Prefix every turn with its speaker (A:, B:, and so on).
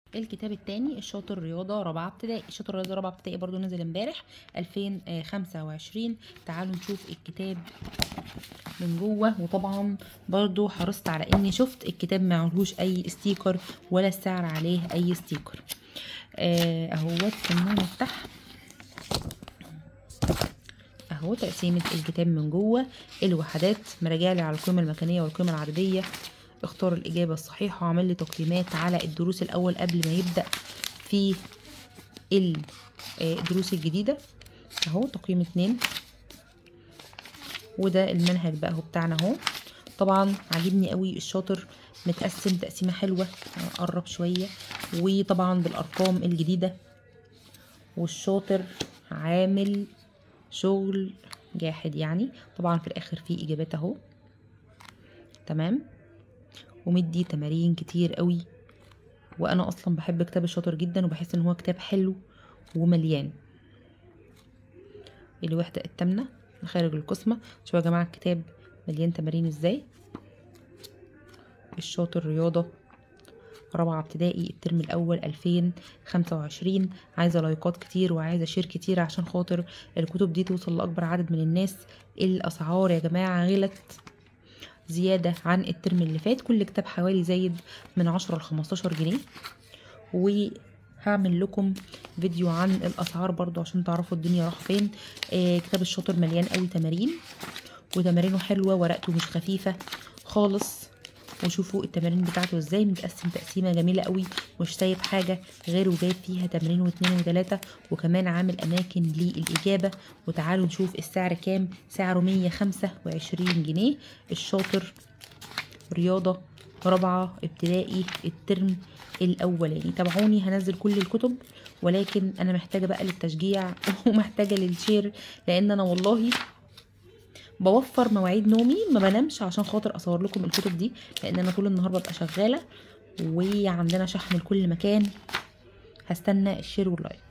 A: الكتاب التاني الشاطر رياضة رابعة ابتدائي الشاطر رياضة رابعة ابتدائي برضو نزل امبارح 2025 تعالوا نشوف الكتاب من جوه وطبعا برضو حرصت على اني شفت الكتاب معلهوش اي ستيكر ولا السعر عليه اي ستيكر آه، اهوت خلينا نفتح اهو تقسيمة الكتاب من جوه الوحدات مراجعلي على القيمة المكانية والقيمة العددية اختار الإجابة الصحيحة وعمل لي تقييمات على الدروس الأول قبل ما يبدأ في ال- آه، الدروس الجديدة اهو تقييم اتنين وده المنهج بقى اهو بتاعنا اهو طبعا عاجبني قوي الشاطر متقسم تقسيمة حلوة اقرب شوية وطبعا بالارقام الجديدة والشاطر عامل شغل جاحد يعني طبعا في الاخر في اجابات اهو تمام ومدي تمارين كتير قوي وانا اصلا بحب كتاب الشاطر جدا وبحس ان هو كتاب حلو ومليان الوحدة التامنة مخارج القسمة شوفوا يا جماعة الكتاب مليان تمارين ازاي الشاطر رياضة رابعة ابتدائي الترم الأول ألفين خمسة وعشرين عايزة لايكات كتير وعايزة شير كتير عشان خاطر الكتب دي توصل لأكبر عدد من الناس الأسعار يا جماعة غلت زيادة عن الترم اللي فات كل كتاب حوالي زايد من عشرة لخمستاشر جنيه وهعمل لكم فيديو عن الأسعار برضو عشان تعرفوا الدنيا رايحة فين آه كتاب الشاطر مليان قوي تمارين وتمارينه حلوة ورقته مش خفيفة خالص وشوفوا التمارين بتاعته ازاي متقسم تقسيمة جميلة قوي مش سايب حاجة غير وجايب فيها تمرين واتنين وتلاتة وكمان عامل أماكن للإجابة وتعالوا نشوف السعر كام سعره مية خمسة وعشرين جنيه الشاطر رياضة رابعة ابتدائي الترم الأولاني تابعوني هنزل كل الكتب ولكن أنا محتاجة بقى للتشجيع ومحتاجة للشير لأن أنا والله بوفر مواعيد نومي ما بنامش عشان خاطر اصور لكم الكتب دي لان انا طول النهار ببقى شغاله وعندنا شحن لكل مكان هستنى الشير واللايك